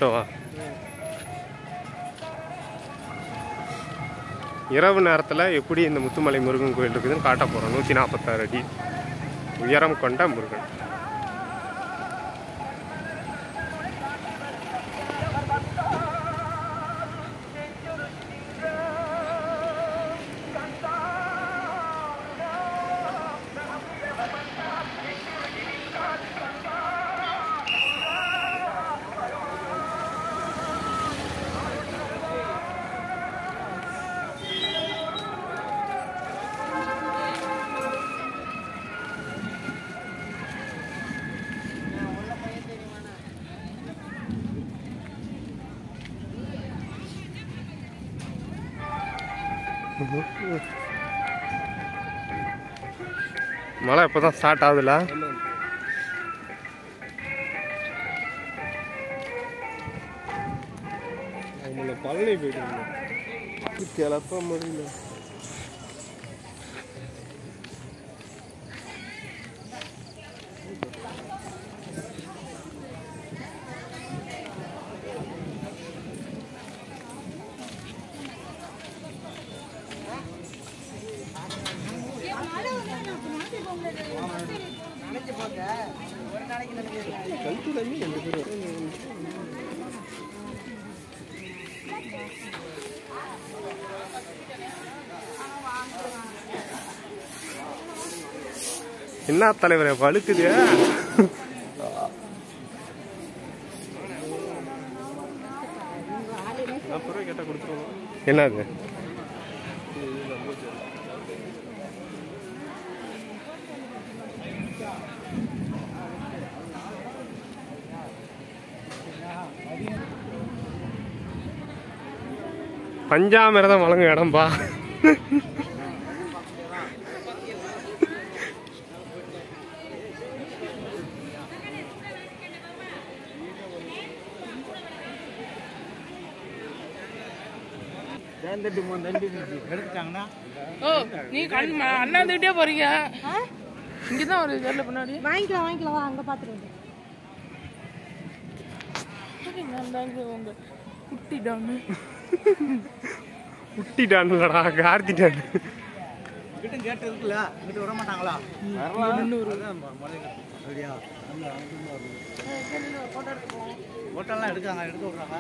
காட்டவா இரவு நேரத்தில் எப்படி இந்த முத்துமலை முருகன் கோயில் இருக்குதுன்னு காட்ட போகிறோம் நூற்றி நாற்பத்தாறு அடி உயரம் கொண்ட முருகன் மழை இப்போ தான் ஸ்டார்ட் ஆகுதுல்ல அவங்கள பழனி போயிட்டு கிளப்ப முடியல கழுத்துலமே ரெண்டு பேரும் என்ன தலைவரே வழுக்குது நாற்பது ரூபாய் கேட்டால் கொடுத்துருவோம் என்னது பஞ்சாமிரதம் வழங்கும் இடம்பா எடுத்துட்டாங்கன்னா ஓ நீ கண் ம- அண்ணா வந்துகிட்டே போறீங்க இங்கதான் ஒரு தெரியல பின்னாடி வாங்கிக்கலாம் வாங்கிக்கலாம் வா அங்கே பார்த்துட்டு நான் தான் இங்க உங்க குட்டி டான்னு குட்டிட்டான்லடா கார்த்திட்டான் கிட்ட கேட்டு இருக்குல்ல இங்கிட்ட விட மாட்டாங்களா அப்படியா ஃபோட்டோலாம் எடுக்காங்க எடுத்து விட்றாங்க